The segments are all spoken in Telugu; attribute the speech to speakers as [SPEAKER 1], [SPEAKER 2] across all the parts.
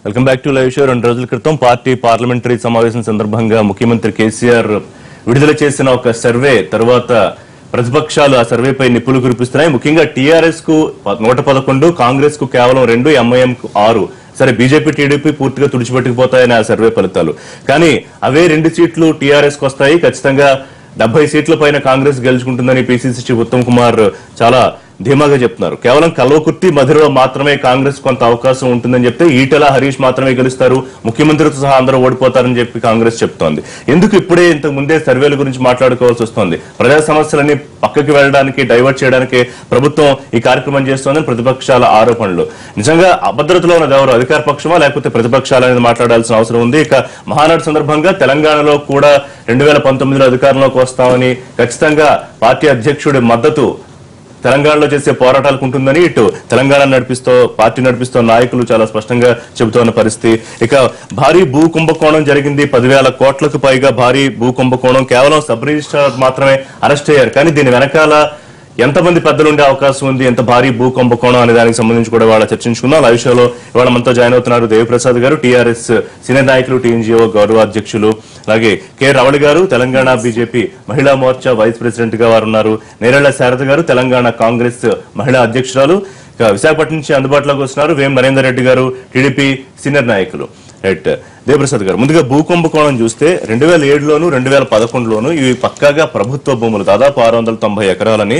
[SPEAKER 1] Welcome back to live show రెండు రోజుల క్రితం పార్టీ పార్లమెంటరీ సమావేశం సందర్భంగా ముఖ్యమంత్రి కేసీఆర్ విడుదల చేసిన ఒక సర్వే తర్వాత ప్రతిపక్షాలు ఆ సర్వేపై నిప్పులు కురిపిస్తున్నాయి ముఖ్యంగా టీఆర్ఎస్ కు ప- నూట పదకొండు కాంగ్రెస్ కు కేవలం రెండు ఎంఐఎం కు ఆరు సరే బీజేపీ టీడీపీ పూర్తిగా తుడిచిపెట్టుకుపోతాయని ఆ సర్వే ఫలితాలు కానీ అవే రెండు సీట్లు టీఆర్ఎస్ కు వస్తాయి ఖచ్చితంగా డెబ్బై సీట్ల పైన కాంగ్రెస్ గెలుచుకుంటుందని పిసిసి చీఫ్ ఉత్తమ్ కుమార్ చాలా ధీమాగా చెప్తున్నారు కేవలం కల్వకుర్తి మధురలో మాత్రమే కాంగ్రెస్ కొంత అవకాశం ఉంటుందని చెప్తే ఈటల హరీష్ మాత్రమే గెలుస్తారు ముఖ్యమంత్రితో సహా అందరూ ఓడిపోతారని చెప్పి కాంగ్రెస్ చెప్తోంది ఎందుకు ఇప్పుడే ఇంతకు ముందే సర్వేల గురించి మాట్లాడుకోవాల్సి వస్తోంది ప్రజా సమస్యలన్నీ పక్కకి వెళ్ళడానికి డైవర్ట్ చేయడానికి ప్రభుత్వం ఈ కార్యక్రమం చేస్తోందని ప్రతిపక్షాల ఆరోపణలు నిజంగా అభద్రతలో ఉన్నది ఎవరు అధికార పక్షమా లేకపోతే ప్రతిపక్షాలు అనేది మాట్లాడాల్సిన అవసరం ఉంది ఇక మహానాడు సందర్భంగా తెలంగాణలో కూడా రెండు వేల పంతొమ్మిదిలో అధికారంలోకి వస్తామని ఖచ్చితంగా పార్టీ అధ్యక్షుడి మద్దతు తెలంగాణలో చేసే పోరాటాలకు ఉంటుందని ఇటు తెలంగాణ నడిపిస్తూ పార్టీ నడిపిస్తూ నాయకులు చాలా స్పష్టంగా చెబుతున్న పరిస్థితి ఇక భారీ భూ కుంభకోణం జరిగింది పదివేల కోట్లకు పైగా భారీ భూ కుంభకోణం కేవలం సబ్ రిజిస్ట్రార్ మాత్రమే అరెస్ట్ అయ్యారు కానీ దీని వెనకాల ఎంతమంది పెద్దలు ఉండే అవకాశం ఉంది ఎంత భారీ భూ కుంభకోణం అనే దానికి సంబంధించి కూడా ఇవాళ చర్చించుకుందాం లైవ్ షోలో ఇవాళ మనతో జాయిన్ అవుతున్నారు దేవిప్రసాద్ గారు టీఆర్ఎస్ సీనియర్ నాయకులు టీఎన్జిఓ గౌరవ అధ్యక్షులు అలాగే కె రమణ గారు తెలంగాణ బీజేపీ మహిళా మోర్చా వైస్ ప్రెసిడెంట్ గా వారు ఉన్నారు నేరెళ్ల శారద గారు తెలంగాణ కాంగ్రెస్ మహిళా అధ్యక్షురాలు ఇక విశాఖపట్నం నుంచి అందుబాటులోకి వస్తున్నారు వేం నరేందర్ రెడ్డి గారు టీడీపీ సీనియర్ నాయకులు రైట్ దేవప్రసాద్ గారు ముందుగా భూ కుంభకోణం చూస్తే రెండు వేల ఏడులోను రెండు వేల పదకొండులోను ఇవి పక్కాగా ప్రభుత్వ భూములు దాదాపు ఆరు వందల తొంభై ఎకరాలని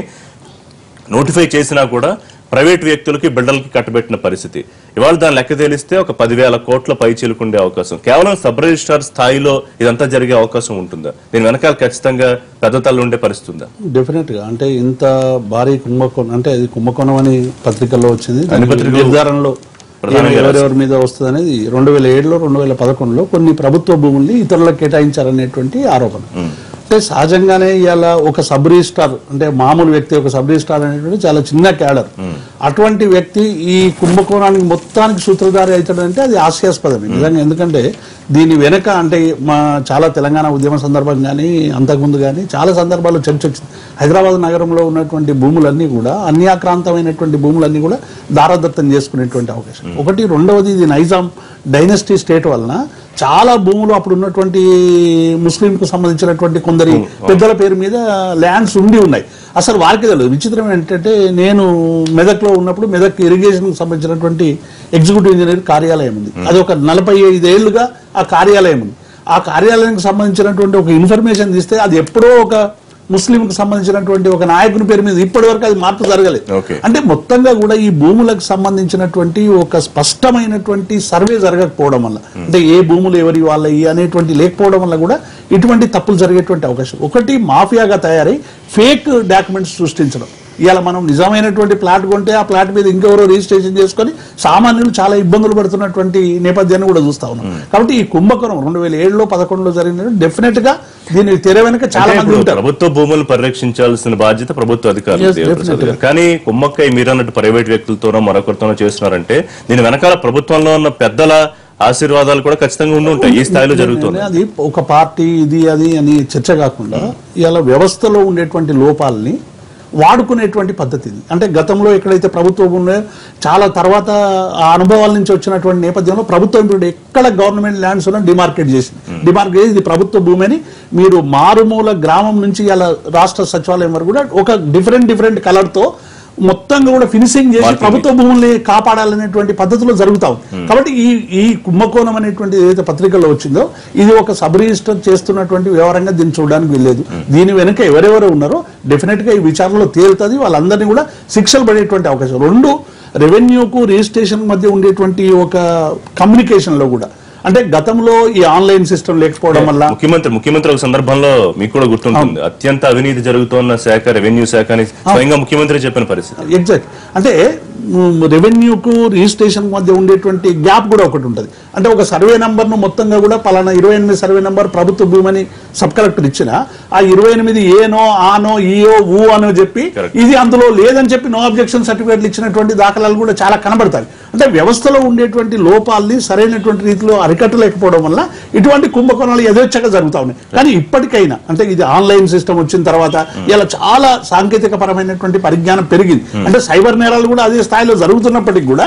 [SPEAKER 1] నోటిఫై చేసినా కూడా ప్రైవేట్ వ్యక్తులకి బిల్డర్లకి కట్టబెట్టిన పరిస్థితి ఇవాళ దాని లెక్క తేలిస్తే ఒక పదివేల కోట్ల పై చిలుకుండే అవకాశం కేవలం సబ్ రిజిస్ట్రార్ స్థాయిలో ఇదంతా జరిగే అవకాశం ఉంటుందా దీని వెనకాల ఖచ్చితంగా పెద్ద తల్లు ఉండే పరిస్థితి ఉందా
[SPEAKER 2] డెఫినెట్ గా అంటే ఇంత భారీ కుంభకోణం అంటే అది కుంభకోణం అని పత్రికల్లో వచ్చింది దాని
[SPEAKER 1] పత్రికలు
[SPEAKER 2] నిర్ధారణలో
[SPEAKER 1] ప్రధానంగా
[SPEAKER 2] ఎవరెవరి మీద వస్తుంది అనేది రెండు వేల ఏడులో రెండు వేల పదకొండులో కొన్ని ప్రభుత్వ భూముల్ని ఇతరులకు కేటాయించారనేటువంటి ఆరోపణ అంటే సహజంగానే ఇవాళ ఒక సబ్ రిజిస్ట్రార్ అంటే మామూలు వ్యక్తి ఒక సబ్ రిజిస్ట్రార్ అనేటువంటి చాలా చిన్న క్యాడర్ అటువంటి వ్యక్తి ఈ కుంభకోణానికి మొత్తానికి సూత్రధారి అవుతాడంటే అది హాస్యాస్పదమే నిజంగా ఎందుకంటే దీని వెనక అంటే మా చాలా తెలంగాణ ఉద్యమ సందర్భం కానీ అంతకుముందు కానీ చాలా సందర్భాల్లో చర్చ వచ్చింది హైదరాబాద్ నగరంలో ఉన్నటువంటి భూములన్నీ కూడా అన్యాక్రాంతమైనటువంటి భూములన్నీ కూడా దారదత్తం చేసుకునేటువంటి అవకాశం ఒకటి రెండవది ఇది నైజాం డైనస్టీ స్టేట్ వలన చాలా భూములు అప్పుడు ఉన్నటువంటి ముస్లింకు సంబంధించినటువంటి కొందరి పెద్దల పేరు మీద ల్యాండ్స్ ఉండి ఉన్నాయి అసలు వారికి తెలియదు విచిత్రం ఏంటంటే నేను మెదక్లో ఉన్నప్పుడు మెదక్ ఇరిగేషన్ సంబంధించినటువంటి ఎగ్జిక్యూటివ్ ఇంజనీర్ కార్యాలయం ఉంది అది ఒక నలభై ఐదేళ్లుగా ఆ కార్యాలయం ఉంది ఆ కార్యాలయానికి సంబంధించినటువంటి ఒక ఇన్ఫర్మేషన్ తీస్తే అది ఎప్పుడో ఒక ముస్లింకు సంబంధించినటువంటి ఒక నాయకుని పేరు మీద ఇప్పటి వరకు అది మార్పు జరగలేదు
[SPEAKER 1] ఓకే
[SPEAKER 2] అంటే మొత్తంగా కూడా ఈ భూములకు సంబంధించినటువంటి ఒక స్పష్టమైనటువంటి సర్వే జరగకపోవడం వల్ల అంటే ఏ భూములు ఎవరి వాళ్ళవి అనేటువంటి లేకపోవడం వల్ల కూడా ఇటువంటి తప్పులు జరిగేటువంటి అవకాశం ఒకటి మాఫియాగా తయారై ఫేక్ డాక్యుమెంట్స్ సృష్టించడం ఇవాళ మనం నిజమైనటువంటి ప్లాట్ కొంటే ఆ ప్లాట్ మీద ఇంకెవరో రిజిస్ట్రేషన్ చేసుకొని సామాన్యులు చాలా ఇబ్బందులు పడుతున్నటువంటి నేపథ్యాన్ని కూడా చూస్తా ఉన్నాం కాబట్టి ఈ కుంభకోణం రెండు వేల ఏడులో పదకొండులో జరిగిన డెఫినెట్ గా దీని తెర వెనక చాలా
[SPEAKER 1] అంటే
[SPEAKER 2] మంది
[SPEAKER 1] ఇప్పుడు
[SPEAKER 2] ఉంటారు
[SPEAKER 1] ప్రభుత్వ భూములు పరిరక్షించాల్సిన బాధ్యత ప్రభుత్వ అధికారులు
[SPEAKER 2] Yes,
[SPEAKER 1] దేవప్రసాద్ గారు. కానీ కుమ్మక్కై మీరన్నట్టు ప్రైవేట్ వ్యక్తులతోనో మరొకరితోనో చేస్తున్నారంటే దీని వెనకాల ప్రభుత్వంలో ఉన్న పెద్దల ఆశీర్వాదాలు కూడా ఖచ్చితంగా ఉండి ఉంటాయి ఈ స్థాయిలో జరుగుతుంది
[SPEAKER 2] అది ఒక పార్టీ ఇది అది అని చర్చ కాకుండా ఇలా వ్యవస్థలో ఉండేటువంటి లోపాలని వాడుకునేటువంటి పద్ధతి ఇది అంటే గతంలో ఎక్కడైతే ప్రభుత్వం ఉందో చాలా తర్వాత ఆ అనుభవాల నుంచి వచ్చినటువంటి నేపథ్యంలో ప్రభుత్వం ఇప్పుడు ఎక్కడ గవర్నమెంట్ ల్యాండ్స్ ఉన్నా డిమార్కెట్ చేసింది డిమార్కెట్ చేసి ఇది ప్రభుత్వ భూమి అని మీరు మారుమూల గ్రామం నుంచి ఇలా రాష్ట్ర సచివాలయం వరకు కూడా ఒక డిఫరెంట్ డిఫరెంట్ కలర్ తో మొత్తంగా కూడా ఫినిషింగ్ చేసి
[SPEAKER 1] Marking.
[SPEAKER 2] ప్రభుత్వ భూముల్ని కాపాడాలనేటువంటి పద్ధతిలో జరుగుతా ఉంది కాబట్టి ఈ ఈ కుంభకోణం అనేటువంటి ఏదైతే పత్రికల్లో వచ్చిందో ఇది ఒక సబ్ రిజిస్టర్ చేస్తున్నటువంటి వ్యవహారంగా దీన్ని చూడడానికి వెళ్ళలేదు దీని వెనుక ఎవరెవరు ఉన్నారో డెఫినెట్ గా ఈ విచారణలో తేలుతుంది వాళ్ళందరినీ కూడా శిక్షలు పడేటువంటి అవకాశం రెండు రెవెన్యూకు రిజిస్ట్రేషన్ మధ్య ఉండేటువంటి ఒక కమ్యూనికేషన్ లో కూడా అంటే గతంలో ఈ ఆన్లైన్ సిస్టమ్ లేకపోవడం వల్ల
[SPEAKER 1] ముఖ్యమంత్రి ముఖ్యమంత్రి ఒక సందర్భంలో మీకు కూడా గుర్తుంటుంది అత్యంత అవినీతి జరుగుతున్న శాఖ రెవెన్యూ శాఖ అని స్వయంగా ముఖ్యమంత్రి చెప్పిన పరిస్థితి
[SPEAKER 2] ఎగ్జాక్ట్ అంటే మ్, రెవెన్యూకు రిజిస్ట్రేషన్ మధ్య ఉండేటువంటి గ్యాప్ కూడా ఒకటి ఉంటుంది అంటే ఒక సర్వే ను మొత్తంగా కూడా పలానా ఇరవై ఎనిమిది సర్వే నంబర్ ప్రభుత్వ భూమని సబ్ కలెక్టర్ ఇచ్చిన ఆ ఇరవై ఎనిమిది ఏనో ఆనో ఈయో ఊ అనో చెప్పి
[SPEAKER 1] Correct.
[SPEAKER 2] ఇది అందులో లేదని చెప్పి నో అబ్జెక్షన్ సర్టిఫికేట్లు ఇచ్చినటువంటి దాఖలాలు కూడా చాలా కనబడతాయి అంటే వ్యవస్థలో ఉండేటువంటి లోపాలని సరైనటువంటి రీతిలో అరికట్టలేకపోవడం వల్ల ఇటువంటి కుంభకోణాలు యథేచ్ఛగా జరుగుతా ఉన్నాయి కానీ ఇప్పటికైనా అంటే ఇది ఆన్లైన్ సిస్టమ్ వచ్చిన తర్వాత ఇలా చాలా సాంకేతిక పరమైనటువంటి పరిజ్ఞానం పెరిగింది అంటే సైబర్ నేరాలు కూడా అదే స్థాయిలో జరుగుతున్నప్పటికీ కూడా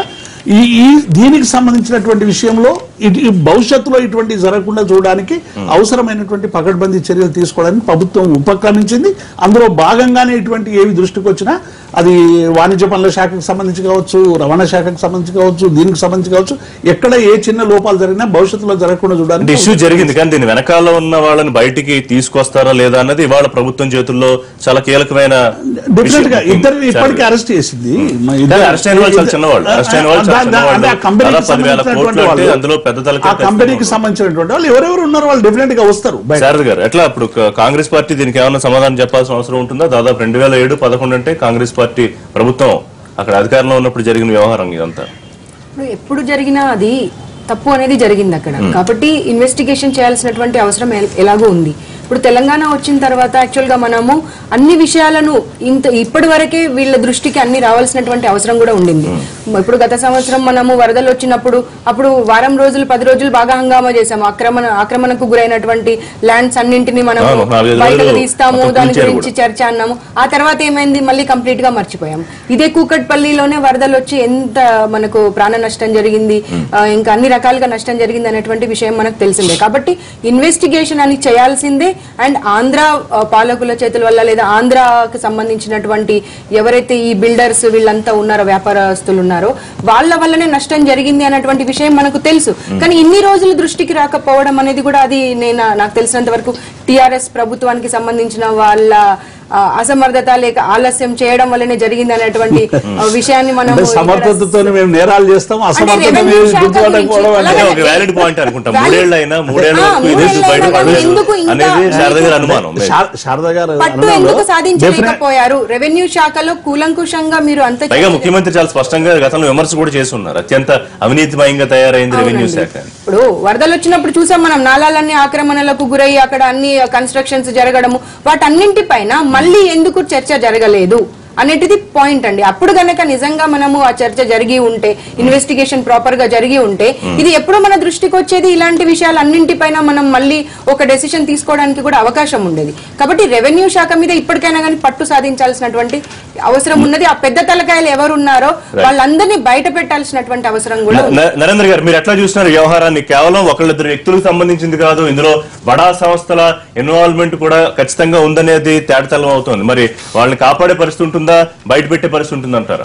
[SPEAKER 2] ఈ ఈ దీనికి సంబంధించినటువంటి విషయంలో ఇటు ఈ భవిష్యత్తులో ఇటువంటి జరగకుండా చూడడానికి అవసరమైనటువంటి పకడ్బందీ చర్యలు తీసుకోవడానికి ప్రభుత్వం ఉపక్రమించింది అందులో భాగంగానే ఇటువంటి ఏవి దృష్టికి వచ్చినా అది వాణిజ్య పనుల శాఖకు సంబంధించి కావచ్చు రవాణా శాఖకు సంబంధించి కావచ్చు దీనికి సంబంధించి కావచ్చు ఎక్కడ ఏ చిన్న లోపాలు జరిగినా భవిష్యత్తులో జరగకుండా
[SPEAKER 1] అంటే
[SPEAKER 2] చూడడానికి
[SPEAKER 1] ఇష్యూ జరిగింది కానీ దీని వెనకాల ఉన్న వాళ్ళని బయటికి తీసుకొస్తారా లేదా అన్నది ఇవాళ ప్రభుత్వం చేతుల్లో చాలా కీలకమైన
[SPEAKER 2] డెఫినెట్ గా
[SPEAKER 1] విషయం.
[SPEAKER 2] ఇద్దరిని ఇప్పటికీ
[SPEAKER 1] చాలా.
[SPEAKER 2] అరెస్ట్ చేసింది మా
[SPEAKER 1] కానీ
[SPEAKER 2] ఇద్దరు-
[SPEAKER 1] అరెస్ట్ అయిన వాళ్ళు చాలా చిన్నవాళ్ళు అరెస్ట్ అయిన వాళ్ళు చాలా
[SPEAKER 2] దా- దా- అంటే ఆ
[SPEAKER 1] చిన్నవాళ్ళు
[SPEAKER 2] కంపెనీకి
[SPEAKER 1] దాదాపు పదివేల కోట్లు
[SPEAKER 2] సంబంధించినటువంటి
[SPEAKER 1] అంటే
[SPEAKER 2] వాళ్ళు-
[SPEAKER 1] అందులో పెద్ద తలకి
[SPEAKER 2] ఆ కంపెనీకి సంబంధించినటువంటి వాళ్ళు ఎవరెవరు ఉన్నారో వాళ్ళు డెఫినెట్ గా వస్తారు బయట
[SPEAKER 1] శారద గారు ఎట్లా ఇప్పుడు క- కాంగ్రెస్ పార్టీ దీనికి ఏమైనా సమాధానం చెప్పాల్సిన అవసరం ఉంటుందా దాదాపు రెండు వేల ఏడు పదకొండు అంటే కాంగ్రెస్ పార్టీ ప్రభుత్వం అక్కడ అధికారంలో ఉన్నప్పుడు జరిగిన వ్యవహారం ఇదంతా
[SPEAKER 3] ఇప్పుడు ఎప్పుడు జరిగినా అది తప్పు అనేది జరిగింది అక్కడ కాబట్టి ఇన్వెస్టిగేషన్ చేయాల్సినటువంటి అవసరం ఎల్- ఎలాగో ఉంది ఇప్పుడు తెలంగాణ వచ్చిన తర్వాత యాక్చువల్ గా మనము అన్ని విషయాలను ఇంత ఇప్పటి వరకే వీళ్ళ దృష్టికి అన్ని రావాల్సినటువంటి అవసరం కూడా ఉండింది ఇప్పుడు గత సంవత్సరం మనము వరదలు వచ్చినప్పుడు అప్పుడు వారం రోజులు పది రోజులు బాగా హంగామా చేసాము ఆక్రమణ ఆక్రమణకు గురైనటువంటి ల్యాండ్స్ అన్నింటినీ మనము
[SPEAKER 1] అవును, నాలుగైదు
[SPEAKER 3] బయటకు
[SPEAKER 1] రోజులు
[SPEAKER 3] తీస్తాము
[SPEAKER 1] మొత్తం
[SPEAKER 3] దాని
[SPEAKER 1] కూల్చారు
[SPEAKER 3] గురించి చర్చ అన్నాము ఆ తర్వాత ఏమైంది మళ్ళీ కంప్లీట్ గా మర్చిపోయాం ఇదే కూకట్పల్లిలోనే వరదలు వచ్చి ఎంత మనకు ప్రాణ నష్టం జరిగింది ఆ, ఇంకా అన్ని రకాలుగా నష్టం జరిగింది అనేటువంటి విషయం మనకు తెలిసిందే కాబట్టి ఇన్వెస్టిగేషన్ అని చేయాల్సిందే అండ్ ఆంధ్ర ఆ, పాలకుల చేతుల వల్ల లేదా ఆంధ్రాకి సంబంధించినటువంటి ఎవరైతే ఈ బిల్డర్స్ వీళ్ళంతా ఉన్నారో వ్యాపారస్తులు ఉన్నారో వాళ్ళ వల్లనే నష్టం జరిగింది అనేటువంటి విషయం మనకు తెలుసు కానీ ఇన్ని రోజులు దృష్టికి రాకపోవడం అనేది కూడా అది నేను నాకు తెలిసినంత వరకు టిఆర్ఎస్ ప్రభుత్వానికి సంబంధించిన వాళ్ళ ఆ, అసమర్థత లేక ఆలస్యం చేయడం వల్లనే జరిగింది అనేటువంటి ఆ, విషయాన్ని మనం
[SPEAKER 2] అంటే
[SPEAKER 3] ఇక్కడ-
[SPEAKER 2] సమర్థతతో మేము నేరాలు చేస్తాం అసమర్థత
[SPEAKER 3] రెవెన్యూ శాఖ
[SPEAKER 2] గుర్తుపట్టకపోవడం
[SPEAKER 3] గురించి
[SPEAKER 2] అంటే
[SPEAKER 1] అదే
[SPEAKER 3] అలాగే
[SPEAKER 1] ఒక వ్యాలిడ్ పాయింట్ అనుకుంటాం
[SPEAKER 3] Valid-
[SPEAKER 1] మూడేళ్ళు అయినా మూడేళ్ల
[SPEAKER 3] ఆ,
[SPEAKER 1] వరకు ఇది
[SPEAKER 3] మూడేళ్ళైనా
[SPEAKER 1] బయట
[SPEAKER 3] కానీ
[SPEAKER 1] పడలేదు
[SPEAKER 3] ఎందుకు ఇంకా-
[SPEAKER 1] అనేది శారద గారి అనుమానం
[SPEAKER 2] శార- శారద గారు
[SPEAKER 3] పట్టు
[SPEAKER 2] అనడంలో
[SPEAKER 3] ఎందుకు
[SPEAKER 2] definite-
[SPEAKER 3] సాధించలేకపోయారు రెవెన్యూ శాఖలో కూలంకుషంగా మీరు అంత
[SPEAKER 1] పైగా ముఖ్యమంత్రి చాలా స్పష్టంగా గతంలో విమర్శ కూడా చేస్తున్నారు అత్యంత అవినీతిమయంగా తయారైంది రెవెన్యూ శాఖ అని.
[SPEAKER 3] ఇప్పుడు వరదలు వచ్చినప్పుడు చూసాం మనం నాలాలన్నీ ఆక్రమణలకు గురై అక్కడ అన్ని కన్స్ట్రక్షన్స్ జరగడము వాటన్నింటిపైన మళ్ళీ ఎందుకు చర్చ జరగలేదు అనేటిది పాయింట్ అండి అప్పుడు గనక నిజంగా మనము ఆ చర్చ జరిగి ఉంటే ఇన్వెస్టిగేషన్ ప్రాపర్ గా జరిగి ఉంటే ఇది ఎప్పుడు మన దృష్టికి వచ్చేది ఇలాంటి విషయాలు అన్నింటిపైన మనం మళ్ళీ ఒక డెసిషన్ తీసుకోవడానికి కూడా అవకాశం ఉండేది కాబట్టి రెవెన్యూ శాఖ మీద ఇప్పటికైనా కానీ పట్టు సాధించాల్సినటువంటి అవసరం ఉన్నది ఆ పెద్ద తలకాయలు ఎవరున్నారో వాళ్ళందరినీ బయట పెట్టాల్సినటువంటి అవసరం కూడా
[SPEAKER 1] న- న- నరేంద్ర గారు మీరు ఎట్లా చూస్తున్నారు ఈ వ్యవహారాన్ని కేవలం ఒకళ్ళిద్దరు వ్యక్తులకు సంబంధించింది కాదు ఇందులో బడా సంస్థల ఇన్వాల్వ్మెంట్ కూడా ఖచ్చితంగా ఉందనేది తేటతెల్లం అవుతుంది మరి వాళ్ళని కాపాడే పరిస్థితి ఉంటుందా బయట పెట్టే పరిస్థితి ఉంటుందంటారా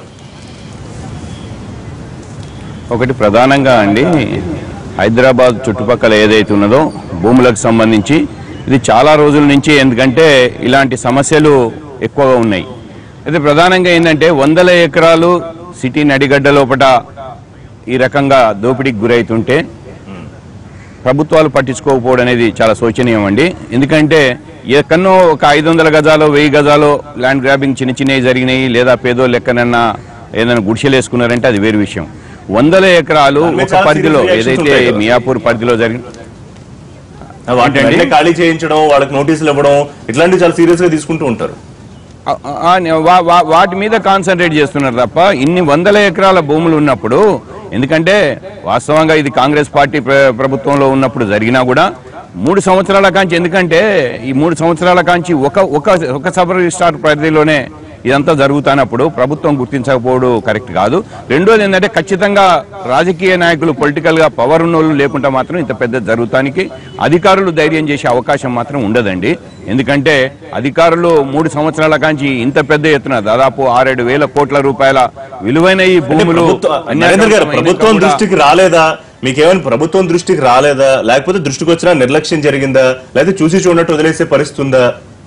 [SPEAKER 4] ఒకటి ప్రధానంగా అండి హైదరాబాద్ చుట్టుపక్కల ఏదైతే ఉన్నదో భూములకు సంబంధించి ఇది చాలా రోజుల నుంచి ఎందుకంటే ఇలాంటి సమస్యలు ఎక్కువగా ఉన్నాయి అయితే ప్రధానంగా ఏంటంటే వందల ఎకరాలు సిటీ నడిగడ్డ లోపల ఈ రకంగా దోపిడీకి గురవుతుంటే ప్రభుత్వాలు పట్టించుకోకపోవడం అనేది చాలా శోచనీయం అండి ఎందుకంటే ఎక్కడో ఒక ఐదు వందల గజాలు వెయ్యి గజాలు ల్యాండ్ గ్రాబింగ్ చిన్న చిన్నవి జరిగినాయి లేదా పేదోళ్ళు ఎక్కడన్నా ఏదైనా గుడిసెలు వేసుకున్నారంటే అది వేరు విషయం వందల ఎకరాలు
[SPEAKER 1] దాని మీద
[SPEAKER 4] ఒక
[SPEAKER 1] చాలా
[SPEAKER 4] పరిధిలో
[SPEAKER 1] serious reactions
[SPEAKER 4] ఏదైతే
[SPEAKER 1] ఉంటాయి కదా.
[SPEAKER 4] మియాపూర్ పరిధిలో జరిగింది
[SPEAKER 1] వాటిని
[SPEAKER 4] ఏంటండి?
[SPEAKER 1] వెంటనే ఖాళీ చేయించడం వాళ్ళకి నోటీసులు ఇవ్వడం ఇట్లాంటివి చాలా సీరియస్ గా తీసుకుంటూ ఉంటారు
[SPEAKER 4] ఆ- ఆ- వా- వా- వాటి మీద కాన్సన్ట్రేట్ చేస్తున్నారు తప్ప ఇన్ని వందల ఎకరాల భూములు ఉన్నప్పుడు ఎందుకంటే వాస్తవంగా ఇది కాంగ్రెస్ పార్టీ ప్ర- ప్రభుత్వంలో ఉన్నప్పుడు జరిగినా కూడా మూడు సంవత్సరాల కాంచి ఎందుకంటే ఈ మూడు సంవత్సరాల కాంచి ఒక ఒక ఒక సబ్ రిజిస్టార్ పరిధిలోనే ఇదంతా జరుగుతున్నప్పుడు ప్రభుత్వం గుర్తించకపోవడం కరెక్ట్ కాదు రెండోది ఏంటంటే ఖచ్చితంగా రాజకీయ నాయకులు పొలిటికల్ గా పవర్ ఉన్నోళ్ళు లేకుండా మాత్రం ఇంత పెద్ద జరుగుతానికి అధికారులు ధైర్యం చేసే అవకాశం మాత్రం ఉండదండి ఎందుకంటే అధికారులు మూడు సంవత్సరాల కాంచి ఇంత పెద్ద ఎత్తున దాదాపు ఆరేడు వేల కోట్ల రూపాయల విలువైన ఈ
[SPEAKER 1] అంటే
[SPEAKER 4] భూములు
[SPEAKER 1] ప్రభుత్వ-
[SPEAKER 4] అన్యాక్రాంతమైన
[SPEAKER 1] నరేంద్ర గారు
[SPEAKER 4] ఇంకా
[SPEAKER 1] ప్రభుత్వం
[SPEAKER 4] కూడా-
[SPEAKER 1] దృష్టికి రాలేదా మీకేమైనా ప్రభుత్వం దృష్టికి రాలేదా లేకపోతే దృష్టికి వచ్చినా నిర్లక్ష్యం జరిగిందా లేకపోతే చూసి చూడనట్టు వదిలేసే పరిస్థితి ఉందా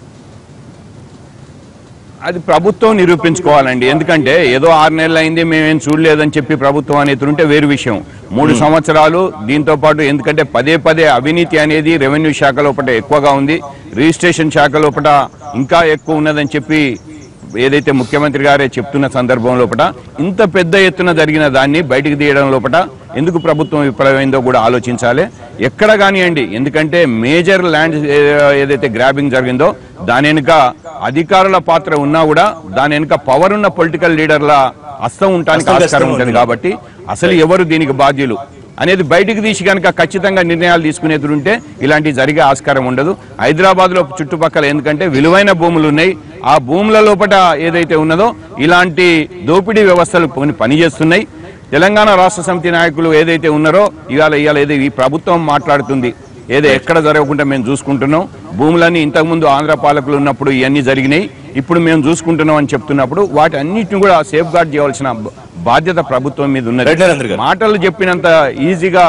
[SPEAKER 4] అది ప్రభుత్వం నిరూపించుకోవాలండి ఎందుకంటే ఏదో ఆరు నెలలు అయింది మేమేం చూడలేదని చెప్పి ప్రభుత్వం అనేది ఉంటే వేరు విషయం మూడు సంవత్సరాలు దీంతో పాటు ఎందుకంటే పదే పదే అవినీతి అనేది రెవెన్యూ శాఖ లోపల ఎక్కువగా ఉంది రిజిస్ట్రేషన్ శాఖ లోపల ఇంకా ఎక్కువ ఉన్నదని చెప్పి ఏదైతే ముఖ్యమంత్రి గారే చెప్తున్న సందర్భం లోపల ఇంత పెద్ద ఎత్తున జరిగిన దాన్ని బయటికి తీయడం లోపల ఎందుకు ప్రభుత్వం విఫలమైందో కూడా ఆలోచించాలి ఎక్కడ కానివ్వండి ఎందుకంటే మేజర్ ల్యాండ్ ఏదైతే గ్రాబింగ్ జరిగిందో దాని వెనుక అధికారుల పాత్ర ఉన్నా కూడా దాని వెనుక పవర్ ఉన్న పొలిటికల్ లీడర్ల హస్తం ఉండడానికి
[SPEAKER 1] హస్తం
[SPEAKER 4] ఆస్కారం
[SPEAKER 1] ఖచ్చితంగా
[SPEAKER 4] ఉంటుంది
[SPEAKER 1] ఉంటుంది.
[SPEAKER 4] కాబట్టి అసలు ఎవరు దీనికి బాధ్యులు అనేది బయటికి తీసి కనుక ఖచ్చితంగా నిర్ణయాలు తీసుకునేది ఉంటే ఇలాంటివి జరిగే ఆస్కారం ఉండదు హైదరాబాద్ లో చుట్టుపక్కల ఎందుకంటే విలువైన భూములు ఉన్నాయి ఆ భూముల లోపల ఏదైతే ఉన్నదో ఇలాంటి దోపిడీ వ్యవస్థలు కొన్ని పనిచేస్తున్నాయి తెలంగాణ రాష్ట్ర సమితి నాయకులు ఏదైతే ఉన్నారో ఇవాళ ఇవాళ ఏదో ఈ ప్రభుత్వం మాట్లాడుతుంది ఏదో ఎక్కడ జరగకుండా మేము చూసుకుంటున్నాం భూములన్నీ ఇంతకుముందు ఆంధ్ర పాలకులు ఉన్నప్పుడు ఇవన్నీ జరిగినాయి ఇప్పుడు మేము చూసుకుంటున్నాం అని చెప్తున్నప్పుడు వాటి అన్నిటిని కూడా సేఫ్ గార్డ్ చేయవలసిన బ- బాధ్యత ప్రభుత్వం మీద
[SPEAKER 1] రైట్
[SPEAKER 4] ఉన్నది
[SPEAKER 1] నరేంద్ర గారు.
[SPEAKER 4] మాటలు చెప్పినంత ఈజీగా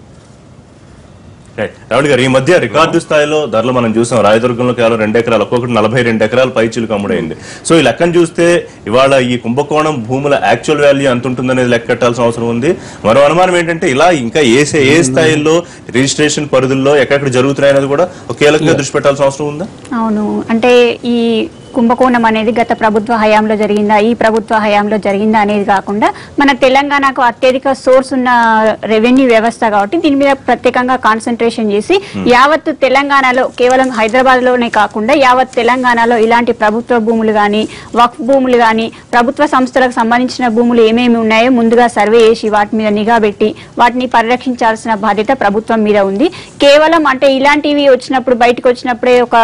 [SPEAKER 1] రైట్. రావుడి గారు ఈ మధ్య రికార్డు స్థాయిలో ధరలు మనం చూసాం రాయదుర్గంలో కేవలం రెండు ఎకరాలు ఒక్కొక్కటి నలభై రెండు ఎకరాలు పైచీలకు అమ్ముడైంది సో ఈ లెక్కను చూస్తే ఇవాళ ఈ కుంభకోణం భూముల యాక్చువల్ వాల్యూ ఎంత ఉంటుందనేది లెక్క కట్టాల్సిన అవసరం ఉంది మరో అనుమానం ఏంటంటే ఇలా ఇంకా ఏ సే- ఏ స్థాయిలో రిజిస్ట్రేషన్ పరిధుల్లో ఎక్కడెక్కడ జరుగుతున్నాయి అనేది కూడా ఒక కీలకంగా దృష్టి పెట్టాల్సిన అవసరం ఉందా
[SPEAKER 5] అవును అంటే ఈ కుంభకోణం అనేది గత ప్రభుత్వ హయాంలో జరిగిందా ఈ ప్రభుత్వ హయాంలో జరిగిందా అనేది కాకుండా మన తెలంగాణకు అత్యధిక సోర్స్ ఉన్న రెవెన్యూ వ్యవస్థ కాబట్టి దీని మీద ప్రత్యేకంగా కాన్సన్ట్రేషన్ చేసి యావత్ తెలంగాణలో కేవలం హైదరాబాద్ లోనే కాకుండా యావత్ తెలంగాణలో ఇలాంటి ప్రభుత్వ భూములు కానీ వక్ఫ్ భూములు కానీ ప్రభుత్వ సంస్థలకు సంబంధించిన భూములు ఏమేమి ఉన్నాయో ముందుగా సర్వే చేసి వాటి మీద నిఘా పెట్టి వాటిని పరిరక్షించాల్సిన బాధ్యత ప్రభుత్వం మీద ఉంది కేవలం అంటే ఇలాంటివి వచ్చినప్పుడు బయటకు వచ్చినప్పుడే ఒక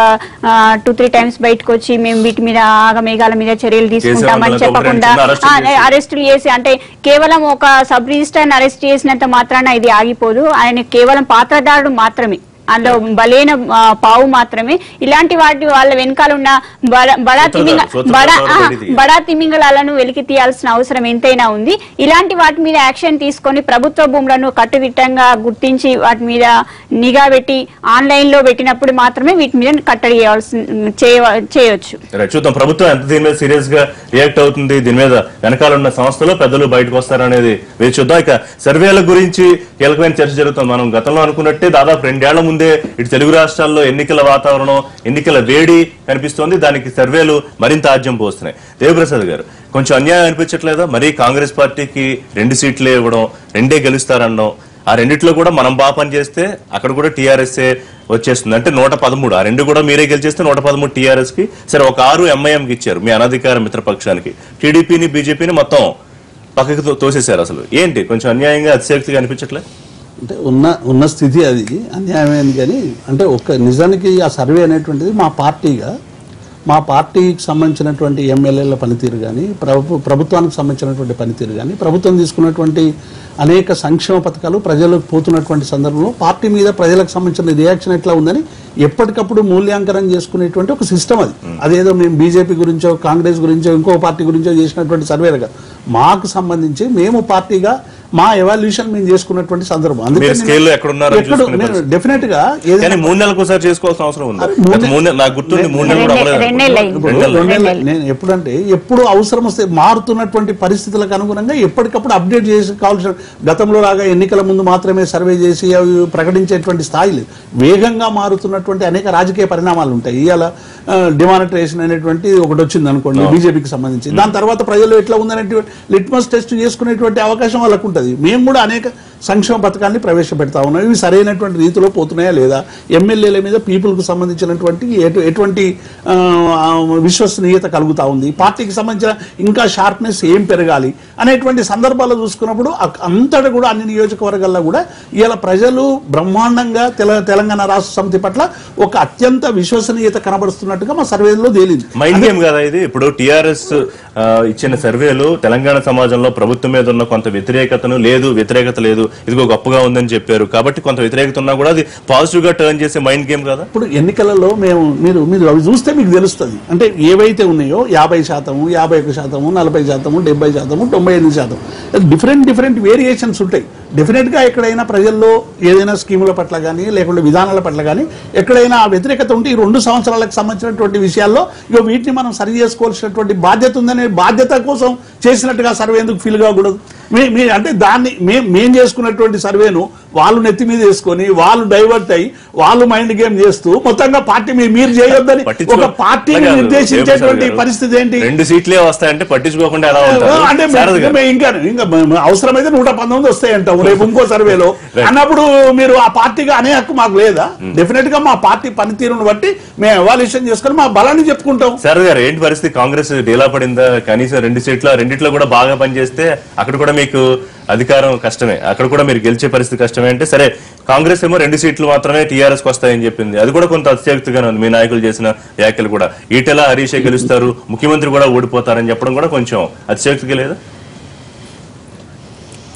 [SPEAKER 5] టూ త్రీ టైమ్స్ బయటకు వచ్చి మేము వీటి మీద ఆగమేఘాల మీద చర్యలు తీసుకుంటామని
[SPEAKER 1] కేసీఆర్
[SPEAKER 5] చెప్పకుండా
[SPEAKER 1] ఒక రెండు చిన్న అరెస్టులు చేసి-
[SPEAKER 5] అరెస్టులు చేసి అంటే కేవలం ఒక సబ్ రిజిస్టర్ అరెస్ట్ చేసినంత మాత్రాన ఇది ఆగిపోదు ఆయన కేవలం పాత్రదారుడు మాత్రమే అందులో బలైన ఆ, పావు మాత్రమే ఇలాంటి వాటి వాళ్ళ వెనకాల ఉన్న బడ- బడా తిమింగ
[SPEAKER 1] సూత్రధారులు,
[SPEAKER 5] బడా ఆ,
[SPEAKER 1] సూత్రధారులు బయటికి
[SPEAKER 5] బడా తిమింగలాలను వెలికి తీయాల్సిన అవసరం ఎంతైనా ఉంది ఇలాంటి వాటి మీద యాక్షన్ తీసుకొని ప్రభుత్వ భూములను కట్టుదిట్టంగా గుర్తించి వాటి మీద నిఘా పెట్టి ఆన్లైన్ లో పెట్టినప్పుడు మాత్రమే వీటి మీద కట్టడి చేయాల్సి చేయ- చేయొచ్చు
[SPEAKER 1] రైట్ చూద్దాం ప్రభుత్వం ఎంత దీని మీద సీరియస్ గా రియాక్ట్ అవుతుంది దీని మీద వెనకాల ఉన్న సంస్థలు పెద్దలు బయటకు వస్తారనేది వేచి చూద్దాం ఇక సర్వేల గురించి కీలకమైన చర్చ జరుగుతుంది మనం గతంలో అనుకున్నట్టే దాదాపు రెండేళ్ల ముందే ఇటు తెలుగు రాష్ట్రాల్లో ఎన్నికల వాతావరణం ఎన్నికల వేడి కనిపిస్తోంది దానికి సర్వేలు మరింత ఆజ్యం పోస్తున్నాయి దేవప్రసాద్ గారు కొంచెం అన్యాయం అనిపించట్లేదా మరీ కాంగ్రెస్ పార్టీకి రెండు సీట్లే ఇవ్వడం రెండే గెలుస్తారనడం ఆ రెండిట్లో కూడా మనం బాగా పని చేస్తే అక్కడ కూడా టీఆర్ఎస్ఏ వచ్చేస్తుంది అంటే నూట పదమూడు ఆ రెండు కూడా మీరే గెలిచేస్తే నూట పదమూడు టీఆర్ఎస్ కి సరే ఒక ఆరు ఎంఐఎంకి ఇచ్చారు మీ అనధికార మిత్రపక్షానికి టీడీపీని బీజేపీని మొత్తం పక్కకి తో- తోసేశారు అసలు ఏంటి కొంచెం అన్యాయంగా అతిశక్తిగా అనిపించట్లే
[SPEAKER 2] అంటే ఉన్న ఉన్న స్థితి అది అన్యాయమైంది కానీ అంటే ఒక నిజానికి ఆ సర్వే అనేటువంటిది మా పార్టీగా మా పార్టీకి సంబంధించినటువంటి ఎమ్మెల్యేల పనితీరు కానీ ప్రభు ప్రభుత్వానికి సంబంధించినటువంటి పనితీరు కానీ ప్రభుత్వం తీసుకున్నటువంటి అనేక సంక్షేమ పథకాలు ప్రజలకు పోతున్నటువంటి సందర్భంలో పార్టీ మీద ప్రజలకు సంబంధించిన రియాక్షన్ ఎట్లా ఉందని ఎప్పటికప్పుడు మూల్యాంకనం చేసుకునేటువంటి ఒక సిస్టమ్ అది అదేదో మేము బీజేపీ గురించో కాంగ్రెస్ గురించో ఇంకో పార్టీ గురించో చేసినటువంటి సర్వేలు కాదు మాకు సంబంధించి మేము పార్టీగా మా ఎవాల్యూషన్ మేము చేసుకున్నటువంటి సందర్భం
[SPEAKER 1] మీరు scale లో ఎక్కడున్నారో చూసుకునే పరిస్థితి.
[SPEAKER 2] డెఫినెట్ గా
[SPEAKER 1] కానీ
[SPEAKER 2] ఏదైనా
[SPEAKER 1] మూడు నెలలకు ఒకసారి చేసుకోవాల్సిన అవసరం ఉంది
[SPEAKER 2] అరే మూడు
[SPEAKER 1] గత మూడు నెలలు- నాకు గుర్తుంది మూడు నెలలు కూడా
[SPEAKER 5] రెండే-
[SPEAKER 1] అవ్వలేదు
[SPEAKER 5] రెండేళ్ళు అయింది.
[SPEAKER 2] ఇప్పుడు
[SPEAKER 1] రెండు నెలలు.
[SPEAKER 2] రెండేళ్ళ- నేను ఎప్పుడంటే ఎప్పుడు అవసరం వస్తే మారుతున్నటువంటి పరిస్థితులకు అనుగుణంగా ఎప్పటికప్పుడు అప్డేట్ చేసి కావాల్సిన గతంలో లాగా ఎన్నికల ముందు మాత్రమే సర్వే చేసి అవి ప్రకటించేటువంటి స్థాయి లేదు వేగంగా మారుతున్నటువంటి అనేక రాజకీయ పరిణామాలు ఉంటాయి ఇవాళ డిమానిటైజేషన్ అనేటువంటి ఒకటి వచ్చింది అనుకోండి బీజేపీకి సంబంధించి దాని తర్వాత ప్రజలు ఎట్లా ఉందనేటువంటి లిట్మస్ టెస్ట్ చేసుకునేటువంటి అవకాశం వాళ్ళకు ఉంటుంది మేము కూడా అనేక సంక్షేమ పథకాన్ని ప్రవేశపెడతా ఉన్నాం ఇవి సరైనటువంటి రీతిలో పోతున్నాయా లేదా ఎమ్మెల్యేల మీద పీపుల్కు సంబంధించినటువంటి ఎటు ఎటువంటి ఆ, ఆ, విశ్వసనీయత కలుగుతా ఉంది పార్టీకి సంబంధించిన ఇంకా షార్ప్నెస్ ఏం పెరగాలి అనేటువంటి సందర్భాలు చూసుకున్నప్పుడు అక్- అంతటా కూడా అన్ని నియోజకవర్గాల్లో కూడా ఇలా ప్రజలు బ్రహ్మాండంగా తెల తెలంగాణ రాష్ట్ర సమితి పట్ల ఒక అత్యంత విశ్వసనీయత కనబరుస్తున్నట్టుగా మా సర్వేలో తేలింది
[SPEAKER 1] మైండ్ గేమ్ కదా ఇది ఇప్పుడు టిఆర్ఎస్ ఇచ్చిన సర్వేలు తెలంగాణ సమాజంలో ప్రభుత్వం మీద ఉన్న కొంత వ్యతిరేకతను లేదు వ్యతిరేకత లేదు ఇదిగో గొప్పగా ఉందని చెప్పారు కాబట్టి కొంత వ్యతిరేకత ఉన్నా కూడా అది పాజిటివ్ గా టర్న్ చేసే మైండ్ గేమ్ కదా
[SPEAKER 2] ఇప్పుడు ఎన్నికలలో మేము మీరు మీరు అవి చూస్తే మీకు తెలుస్తుంది అంటే ఏవైతే ఉన్నాయో యాభై శాతము యాభై ఒక శాతము నలభై శాతము డెబ్బై శాతము తొంభై ఎనిమిది శాతం డిఫరెంట్ డిఫరెంట్ వేరియేషన్స్ ఉంటాయి డెఫినెట్గా ఎక్కడైనా ప్రజల్లో ఏదైనా స్కీముల పట్ల కానీ లేకుంటే విధానాల పట్ల కానీ ఎక్కడైనా ఆ వ్యతిరేకత ఉంటే ఈ రెండు సంవత్సరాలకు సంబంధించినటువంటి విషయాల్లో ఇగో వీటిని మనం సరి చేసుకోవాల్సినటువంటి బాధ్యత ఉందనే బాధ్యత కోసం చేసినట్టుగా సర్వే ఎందుకు ఫీల్ కాకూడదు మీ మీ అంటే దాన్ని మేము మేం చేసుకున్నటువంటి సర్వేను వాళ్ళు నెత్తి మీద వేసుకొని వాళ్ళు డైవర్ట్ అయ్యి వాళ్ళు మైండ్ గేమ్ చేస్తూ మొత్తంగా పార్టీ మీ- మీరు చేయొద్దని
[SPEAKER 1] పట్టించుకో-
[SPEAKER 2] ఒక పార్టీని
[SPEAKER 1] అలాగే కాదు.
[SPEAKER 2] నిర్దేశించేటువంటి
[SPEAKER 1] దేవప్రసాద్ గారు,
[SPEAKER 2] పరిస్థితి ఏంటి
[SPEAKER 1] రెండు సీట్లే వస్తాయంటే పట్టించుకోకుండా ఎలా ఉంటారు
[SPEAKER 2] అంటే
[SPEAKER 1] శారద గారు.
[SPEAKER 2] మేము ఇంకా ఇంకా మేము అవసరమైతే నూట పంతొమ్మిది వస్తాయి అంటాం రేపు ఇంకో సర్వేలో అన్నప్పుడు మీరు ఆ పార్టీగా అనే హక్కు మాకు లేదా డెఫినెట్ గా మా పార్టీ పనితీరును బట్టి మేము ఎవాల్యూషన్ చేసుకొని మా బలాన్ని చెప్పుకుంటాం
[SPEAKER 1] శారద గారు ఏంటి పరిస్థితి కాంగ్రెస్ డీలా పడిందా కనీసం రెండు సీట్ల రెండిట్లో కూడా బాగా పనిచేస్తే అక్కడ కూడా మీకు అధికారం కష్టమే అక్కడ కూడా మీరు గెలిచే పరిస్థితి కష్టమే అంటే సరే కాంగ్రెస్ ఏమో రెండు సీట్లు మాత్రమే టీఆర్ఎస్ వస్తాయని చెప్పింది అది కూడా కొంత అత్యక్తిగానే ఉంది మీ నాయకులు చేసిన వ్యాఖ్యలు కూడా ఈటెలా హరీషే గెలుస్తారు ముఖ్యమంత్రి కూడా ఓడిపోతారని చెప్పడం కూడా కొంచెం అత్యక్తిగా లేదా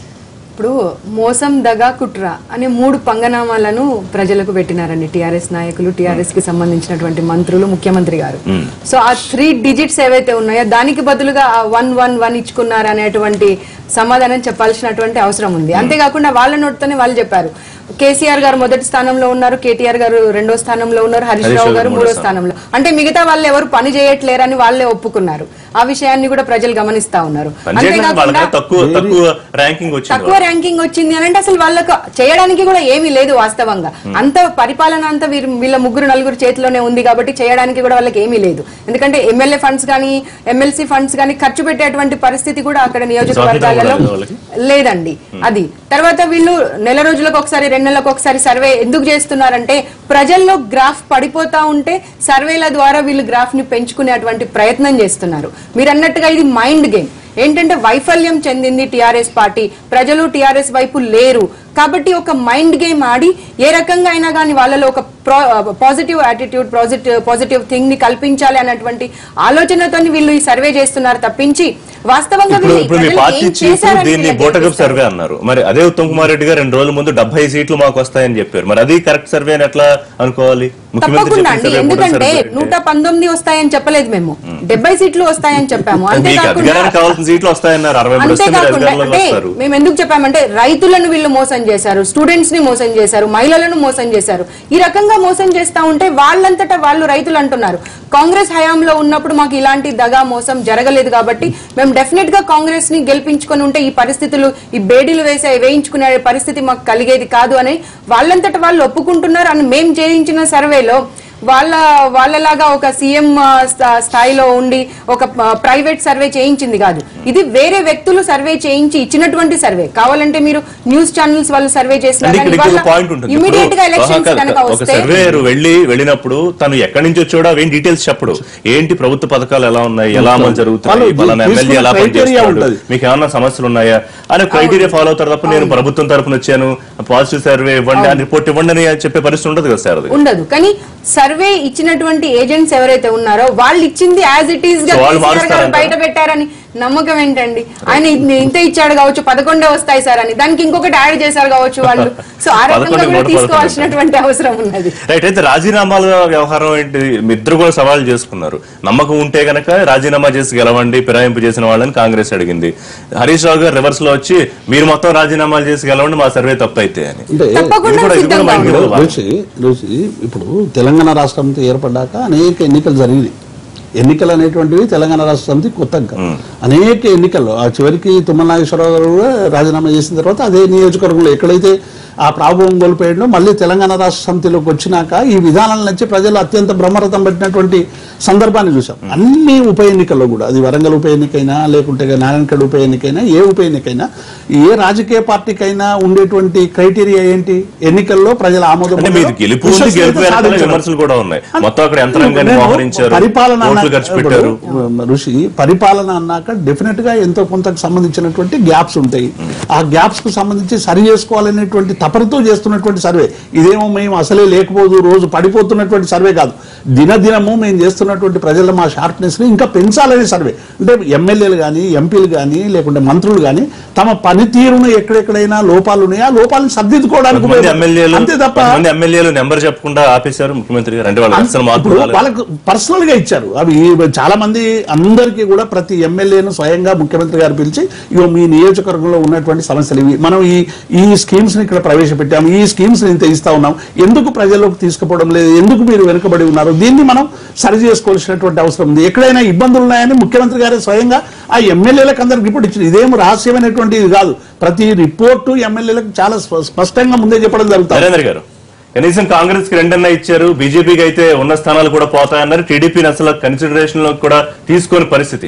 [SPEAKER 3] ఇప్పుడు మోసం దగా కుట్ర అనే మూడు పంగనామాలను ప్రజలకు పెట్టినారండి టిఆర్ఎస్ నాయకులు టిఆర్ఎస్ కి సంబంధించినటువంటి మంత్రులు ముఖ్యమంత్రి గారు సో ఆ త్రీ డిజిట్స్ ఏవైతే ఉన్నాయో దానికి బదులుగా ఆ వన్ వన్ వన్ ఇచ్చుకున్నారు అనేటువంటి సమాధానం చెప్పాల్సినటువంటి అవసరం ఉంది అంతేకాకుండా వాళ్ళ నోటితోనే వాళ్ళు చెప్పారు కేసీఆర్ గారు మొదటి స్థానంలో ఉన్నారు కేటీఆర్ గారు రెండో స్థానంలో ఉన్నారు హరీష్
[SPEAKER 1] హరీష్
[SPEAKER 3] రావు
[SPEAKER 1] రావు
[SPEAKER 3] గారు
[SPEAKER 1] మూడో
[SPEAKER 3] మూడో స్థానంలో అంటే మిగతా వాళ్ళు ఎవరు పని చేయట్లేరని వాళ్ళే ఒప్పుకున్నారు ఆ విషయాన్ని కూడా ప్రజలు గమనిస్తా ఉన్నారు
[SPEAKER 1] పనిచేయడానికి వాళ్ళకి
[SPEAKER 3] అంతేకాకుండా
[SPEAKER 1] తక్కువ తక్కువ ర్యాంకింగ్ వచ్చింది
[SPEAKER 3] తక్కువ ర్యాంకింగ్ వచ్చింది అని అంటే అసలు వాళ్ళకు చేయడానికి కూడా ఏమీ లేదు వాస్తవంగా అంత పరిపాలన అంతా వీరు వీళ్ళ ముగ్గురు నలుగురు చేతిలోనే ఉంది కాబట్టి చేయడానికి కూడా వాళ్ళకి ఏమీ లేదు ఎందుకంటే ఎమ్మెల్యే ఫండ్స్ కానీ ఎమ్మెల్సీ ఫండ్స్ కానీ ఖర్చు పెట్టేటువంటి పరిస్థితి కూడా అక్కడ నియోజకవర్గాలలో
[SPEAKER 1] స్వాతంత్రం కూడా లేదు
[SPEAKER 3] లేదండి అది తర్వాత వీళ్ళు నెల రోజులకు ఒకసారి రెండు నెలలకు ఒకసారి సర్వే ఎందుకు చేస్తున్నారంటే ప్రజల్లో గ్రాఫ్ పడిపోతా ఉంటే సర్వేల ద్వారా వీళ్ళు గ్రాఫ్ ని పెంచుకునేటువంటి ప్రయత్నం చేస్తున్నారు మీరు అన్నట్టుగా ఇది మైండ్ గేమ్ ఏంటంటే వైఫల్యం చెందింది టిఆర్ఎస్ పార్టీ ప్రజలు టిఆర్ఎస్ వైపు లేరు కాబట్టి ఒక మైండ్ గేమ్ ఆడి ఏ రకంగా అయినా కానీ వాళ్ళలో ఒక positive attitude positive positive thing ని కల్పించాలి అన్నటువంటి ఆలోచనతో వీళ్ళు ఈ సర్వే చేస్తున్నారు తప్పించి వాస్తవంగా
[SPEAKER 1] ఇప్పుడు
[SPEAKER 3] వీళ్ళు
[SPEAKER 1] ఇప్పుడు మీ
[SPEAKER 3] ప్రజలు
[SPEAKER 1] పార్టీ
[SPEAKER 3] ఏం
[SPEAKER 1] చీఫ్
[SPEAKER 3] చేశారని
[SPEAKER 1] దీన్ని
[SPEAKER 3] వీళ్ళకి
[SPEAKER 1] బోటకప్
[SPEAKER 3] తెలుస్తారు.
[SPEAKER 1] సర్వే అన్నారు మరి అదే ఉత్తమ్ కుమార్ రెడ్డి గారు రెండు రోజుల ముందు డెబ్బై సీట్లు మాకు వస్తాయని చెప్పారు మరి అది కరెక్ట్ సర్వే అని ఎట్లా అనుకోవాలి ముఖ్యమంత్రి
[SPEAKER 3] తప్పకుండా
[SPEAKER 1] చెప్పిన
[SPEAKER 3] అండి
[SPEAKER 1] సర్వే బోటకప్
[SPEAKER 3] ఎందుకంటే
[SPEAKER 1] సర్వే అంటే.
[SPEAKER 3] నూట పంతొమ్మిది వస్తాయని చెప్పలేదు మేము డెబ్బై సీట్లు వస్తాయని చెప్పాము
[SPEAKER 1] మీకు
[SPEAKER 3] అంతేకాకుండా
[SPEAKER 1] అధికారానికి కావాల్సిన సీట్లు వస్తాయన్నారు అరవై మూడు వస్తే మీరు
[SPEAKER 3] అంతేకాకుండా
[SPEAKER 1] అధికారంలోకి
[SPEAKER 3] అంటే
[SPEAKER 1] వస్తారు
[SPEAKER 3] మేము ఎందుకు చెప్పామంటే రైతులను వీళ్ళు మోసం చేశారు స్టూడెంట్స్ ని మోసం చేశారు మహిళలను మోసం చేశారు ఈ రకంగా మోసం చేస్తా ఉంటే వాళ్ళంతటా వాళ్ళు రైతులు అంటున్నారు కాంగ్రెస్ హయాంలో ఉన్నప్పుడు మాకు ఇలాంటి దగా మోసం జరగలేదు కాబట్టి మేము డెఫినెట్ గా కాంగ్రెస్ ని గెలిపించుకొని ఉంటే ఈ పరిస్థితులు ఈ బేడీలు వేసే వేయించుకునే పరిస్థితి మాకు కలిగేది కాదు అని వాళ్ళంతట వాళ్ళు ఒప్పుకుంటున్నారు అని మేము చేయించిన సర్వేలో వాళ్ళ వాళ్ళలాగా ఒక సీఎం స్థాయిలో ఉండి ఒక ప్రైవేట్ సర్వే చేయించింది కాదు ఇది వేరే వ్యక్తులు సర్వే చేయించి ఇచ్చినటువంటి సర్వే కావాలంటే మీరు న్యూస్ ఛానల్స్ వాళ్ళు సర్వే
[SPEAKER 1] అంటే ఇక్కడ ఇంకొక పాయింట్ ఉంటుంది
[SPEAKER 3] ఇమీడియట్ గా
[SPEAKER 1] ఇప్పుడు
[SPEAKER 3] ఎలక్షన్స్
[SPEAKER 1] ఒక-
[SPEAKER 3] కనుక
[SPEAKER 1] ఒక
[SPEAKER 3] వస్తే
[SPEAKER 1] సర్వేయర్ వెళ్ళి వెళ్ళినప్పుడు తను ఎక్కడి నుంచి వచ్చాడో అవేం డీటెయిల్స్ చెప్పడు ఏంటి ప్రభుత్వ పథకాలు ఎలా ఉన్నాయి ఎలా అమలు జరుగుతున్నాయి
[SPEAKER 2] వాళ్ళు
[SPEAKER 1] పలానా
[SPEAKER 2] తీసుకున్న
[SPEAKER 1] ఎమ్మెల్యే ఎలా
[SPEAKER 2] criteria
[SPEAKER 1] పనిచేస్తున్నాడు
[SPEAKER 2] ఉంటది.
[SPEAKER 1] మీకు ఏమన్నా సమస్యలు ఉన్నాయా అనే క్రైటీరియా ఫాలో అవుతారు తప్ప నేను ప్రభుత్వం తరపున వచ్చాను పాజిటివ్ సర్వే ఇవ్వండి అని రిపోర్ట్ ఇవ్వండి అని చెప్పే పరిస్థితి ఉండదు కదా సార్ అది
[SPEAKER 3] ఉండదు కానీ సర్వే ఇచ్చినటువంటి ఏజెంట్స్ ఎవరైతే ఉన్నారో వాళ్ళు ఇచ్చింది యాజ్ ఇట్ ఈస్ గా
[SPEAKER 1] So వాళ్ళు
[SPEAKER 3] కేసీఆర్ గారు
[SPEAKER 1] మారుస్తారంటారా?
[SPEAKER 3] బయట పెట్టారని నమ్మకం ఏంటండి ఆయన ఇన్ని- ఇంత ఇచ్చాడు కావచ్చు పదకొండే వస్తాయి సార్ అని దానికి ఇంకొకటి యాడ్ చేశారు కావచ్చు వాళ్ళు సో ఆ రకంగా
[SPEAKER 1] పదకొండుకి
[SPEAKER 3] కూడా
[SPEAKER 1] నూట పదకొండు.
[SPEAKER 3] తీసుకోవాల్సినటువంటి అవసరం ఉన్నది
[SPEAKER 1] రైట్ అయితే రాజీనామాల వ్యవహారం ఏంటి మీ ఇద్దరు కూడా సవాల్ చేసుకున్నారు నమ్మకం ఉంటే గనక రాజీనామా చేసి గెలవండి ఫిరాయింపు చేసిన వాళ్ళని కాంగ్రెస్ అడిగింది హరీష్ రావు గారు రివర్స్ లో వచ్చి మీరు మొత్తం రాజీనామాలు చేసి గెలవండి మా సర్వే తప్పైతే అని
[SPEAKER 2] అంటే
[SPEAKER 3] తప్పకుండా
[SPEAKER 1] ఇది కూడా- ఇది కూడా
[SPEAKER 3] సిద్ధంగా
[SPEAKER 1] మైండ్
[SPEAKER 3] ఉన్నాం.
[SPEAKER 1] గేమ్ భాగం.
[SPEAKER 2] రుచి రుచి ఇప్పుడు తెలంగాణ రాష్ట్ర సమితి ఏర్పడ్డాక అనేక ఎన్నికలు జరిగినాయి ఎన్నికలు అనేటువంటివి తెలంగాణ రాష్ట్ర సమితి కొత్తగా కాదు. అనేక ఎన్నికల్లో ఆ చివరికి తుమ్మల నాగేశ్వరరావు గారు కూడా రాజీనామా చేసిన తర్వాత అదే నియోజకవర్గంలో ఎక్కడైతే ఆ ప్రాభవం కోల్పోయాడో మళ్ళీ తెలంగాణ రాష్ట్ర సమితిలోకి వచ్చినాక ఈ విధానాల నుంచి ప్రజలు అత్యంత బ్రహ్మరథం పట్టినటువంటి సందర్భాన్ని చూసాం అన్ని ఉప ఎన్నికల్లో కూడా అది వరంగల్ ఉప ఎన్నికైనా లేకుంటే నారాయణఖేడ్ ఉప ఎన్నికైనా ఏ ఉప ఎన్నికైనా ఏ రాజకీయ పార్టీకైనా ఉండేటువంటి క్రైటీరియా ఏంటి ఎన్నికల్లో ప్రజల ఆమోదం
[SPEAKER 1] అంటే మీరు గెలుపు ఉంది,
[SPEAKER 2] విశ్వసనీయత
[SPEAKER 1] గెలుపు వెనకాల
[SPEAKER 2] సాధించడం.
[SPEAKER 1] విమర్శలు కూడా ఉన్నాయి మొత్తం అక్కడ యంత్రాంగాన్ని
[SPEAKER 2] నేను
[SPEAKER 1] మోహరించారు
[SPEAKER 2] పరిపాలన
[SPEAKER 1] ఓట్లు
[SPEAKER 2] అన్నా-
[SPEAKER 1] ఖర్చు పెట్టారు
[SPEAKER 2] ఇప్పుడు, ఋషి పరిపాలన అన్నాక డెఫినెట్ గా ఎంతో కొంత సంబంధించినటువంటి గ్యాప్స్ ఉంటాయి ఆ గ్యాప్స్ కు సంబంధించి సరి చేసుకోవాలనేటువంటి తపనతో చేస్తున్నటువంటి సర్వే ఇదేమో మేము అసలే లేకపోదు రోజు పడిపోతున్నటువంటి సర్వే కాదు దినదినము మేము చేస్తున్నటువంటి ప్రజల మా షార్ప్నెస్ ని ఇంకా పెంచాలనే సర్వే అంటే ఎమ్మెల్యేలు కానీ ఎంపీలు కానీ లేకుంటే మంత్రులు కానీ తమ పనితీరును ఎక్కడెక్కడైనా లోపాలు ఉన్నాయో ఆ లోపాలను సర్దిద్దుకోవడానికి
[SPEAKER 1] కొంతమంది
[SPEAKER 2] ఉపయోగ-
[SPEAKER 1] ఎమ్మెల్యేలు
[SPEAKER 2] అంతే తప్ప
[SPEAKER 1] కొంతమంది ఎమ్మెల్యేలు నెంబర్ చెప్పకుండా ఆపేశారు ముఖ్యమంత్రి గారు అంటే వాళ్ళకి అసలు మార్పు
[SPEAKER 2] ఇప్పుడు
[SPEAKER 1] రాలేదు.
[SPEAKER 2] వాళ్ళకు పర్సనల్ గా ఇచ్చారు అవి చాలా మంది అందరికీ కూడా ప్రతి ఎమ్మెల్యేను స్వయంగా ముఖ్యమంత్రి గారు పిలిచి ఇగో మీ నియోజకవర్గంలో ఉన్నటువంటి సమస్యలు ఇవి మనం ఈ ఈ స్కీమ్స్ ని ఇక్కడ ప్రవేశపెట్టాము ఈ స్కీమ్స్ ని ఇంత ఇస్తా ఉన్నాం ఎందుకు ప్రజల్లోకి తీసుకుపోవడం లేదు ఎందుకు మీరు వెనుకబడి ఉన్నారు దీన్ని మనం సరి చేసుకోవాల్సినటువంటి అవసరం ఉంది ఎక్కడైనా ఇబ్బందులు ఉన్నాయని ముఖ్యమంత్రి గారే స్వయంగా ఆ ఎమ్మెల్యేలకు అందరికి రిపోర్ట్ ఇచ్చింది ఇదేం రహస్యమైనటువంటి ఇది కాదు ప్రతి రిపోర్టు ఎమ్మెల్యేలకు చాలా స్ప- స్పష్టంగా ముందే చెప్పడం జరుగుతుంది
[SPEAKER 1] నరేంద్ర గారు కనీసం కాంగ్రెస్ కి రెండన్నా ఇచ్చారు బీజేపీకి అయితే ఉన్న స్థానాలు కూడా పోతాయన్నారు టీడీపీని అసలు కన్సిడరేషన్ లో కూడా తీసుకోని పరిస్థితి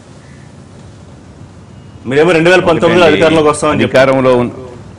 [SPEAKER 1] మీరేమో రెండు వేల పంతొమ్మిదిలో అధికారంలోకి వస్తామని చెప్పారు
[SPEAKER 4] అధికారంలో ఉన్న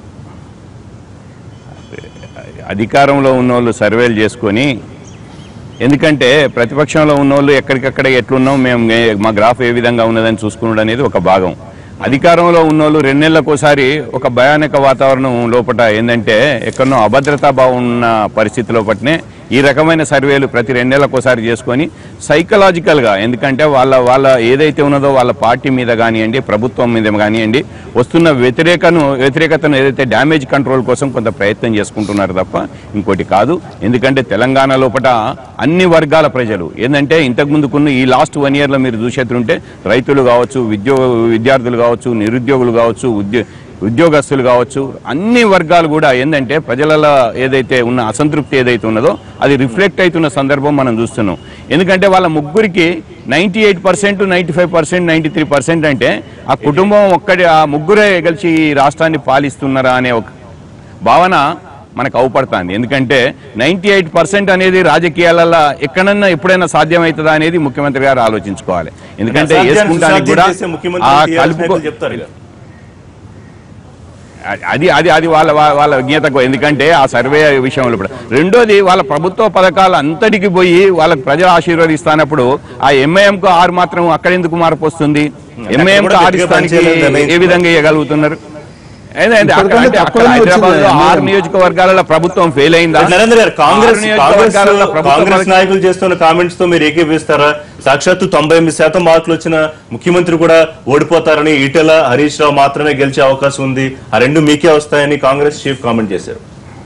[SPEAKER 4] అధికారంలో ఉన్న వాళ్ళు సర్వేలు చేసుకొని ఎందుకంటే ప్రతిపక్షంలో ఉన్న వాళ్ళు ఎక్కడికక్కడ ఎట్లున్నాం మేము ఏ- మా గ్రాఫ్ ఏ విధంగా ఉన్నదని చూసుకున్నాడు అనేది ఒక భాగం అధికారంలో ఉన్న వాళ్ళు రెండు నెలలకోసారి ఒక భయానక వాతావరణం లోపల ఏంటంటే ఎక్కడనో అభద్రతా భావం ఉన్న పరిస్థితి లోపటనే ఈ రకమైన సర్వేలు ప్రతి రెండేళ్లకు ఒకసారి చేసుకొని సైకలాజికల్గా ఎందుకంటే వాళ్ళ వాళ్ళ ఏదైతే ఉన్నదో వాళ్ళ పార్టీ మీద కానివ్వండి ప్రభుత్వం మీద కానివ్వండి వస్తున్న వ్యతిరేకను వ్యతిరేకతను ఏదైతే డ్యామేజ్ కంట్రోల్ కోసం కొంత ప్రయత్నం చేసుకుంటున్నారు తప్ప ఇంకోటి కాదు ఎందుకంటే తెలంగాణ లోపల అన్ని వర్గాల ప్రజలు ఏంటంటే ఇంతకు ముందుకున్న ఈ లాస్ట్ వన్ ఇయర్లో మీరు చూసేట్టుంటే రైతులు కావచ్చు విద్యోగ విద్యార్థులు కావచ్చు నిరుద్యోగులు కావచ్చు ఉద్యో ఉద్యోగస్తులు కావచ్చు అన్ని వర్గాలు కూడా ఏంటంటే ప్రజలలో ఏదైతే ఉన్న అసంతృప్తి ఏదైతే ఉన్నదో అది రిఫ్లెక్ట్ అవుతున్న సందర్భం మనం చూస్తున్నాం ఎందుకంటే వాళ్ళ ముగ్గురికి ninety eight percent ninety five percent ninety three percent అంటే ఆ కుటుంబం ఒక్కడి ఆ ముగ్గురే కలిసి ఈ రాష్ట్రాన్ని పాలిస్తున్నారా అనే ఒక భావన మనకు అవపడుతుంది ఎందుకంటే నైంటీ ఎయిట్ పర్సెంట్ అనేది రాజకీయాలలో ఎక్కడన్నా ఎప్పుడైనా సాధ్యమవుతుందా అనేది ముఖ్యమంత్రి గారు ఆలోచించుకోవాలి ఎందుకంటే
[SPEAKER 1] అసాధ్యాన్ని
[SPEAKER 4] వేసుకుంటానికి కూడా
[SPEAKER 1] సుసాధ్యం చేసే ముఖ్యమంత్రి
[SPEAKER 4] ఆ
[SPEAKER 1] TRS
[SPEAKER 4] కలుపుకో
[SPEAKER 1] నాయకులు చెప్తారు కదా.
[SPEAKER 4] అది అది అది వాళ్ళ వాళ్ళ- వాళ్ళ విజ్ఞతకు ఎందుకంటే ఆ సర్వే విషయంలో కూడా రెండోది వాళ్ళ ప్రభుత్వ పథకాలు అంతటికి పోయి వాళ్ళకి ప్రజలు ఆశీర్వదిస్తానప్పుడు ఆ ఎంఐఎంకు ఆరు మాత్రం అక్కడ ఎందుకు మార్పు వస్తుంది ఎంఐఎంకు
[SPEAKER 1] కూడా
[SPEAKER 4] ఆరు
[SPEAKER 1] గట్టిగా
[SPEAKER 4] ఇస్తానికి
[SPEAKER 1] పనిచేయాలని
[SPEAKER 4] ఏ
[SPEAKER 1] నిర్ణయించుకున్నారు.
[SPEAKER 4] విధంగా ఇవ్వగలుగుతున్నారు ఏంటంటే అక్కడ-
[SPEAKER 2] ఇప్పటికంటే
[SPEAKER 4] అంటే అక్కడ
[SPEAKER 2] తక్కువనే
[SPEAKER 4] హైదరాబాద్ లో
[SPEAKER 2] వచ్చింది
[SPEAKER 4] ఆరు
[SPEAKER 2] MIM.
[SPEAKER 4] నియోజకవర్గాలలో ప్రభుత్వం ఫెయిల్ అయిందా
[SPEAKER 1] నరేంద్ర గారు కాంగ్రెస్
[SPEAKER 4] ఆరు
[SPEAKER 1] కాంగ్రెస్
[SPEAKER 4] నియోజకవర్గాలలో ప్రభుత్వ
[SPEAKER 1] కాంగ్రెస్
[SPEAKER 4] పథకాలు-
[SPEAKER 1] నాయకులు చేస్తున్న కామెంట్స్ తో మీరు ఏకీపిస్తారా సాక్షాత్తు తొంభై ఎనిమిది శాతం మార్కులు వచ్చిన ముఖ్యమంత్రి కూడా ఓడిపోతారని ఈటెల హరీష్ రావు మాత్రమే గెలిచే అవకాశం ఉంది ఆ రెండు మీకే వస్తాయని కాంగ్రెస్ చీఫ్ కామెంట్ చేశారు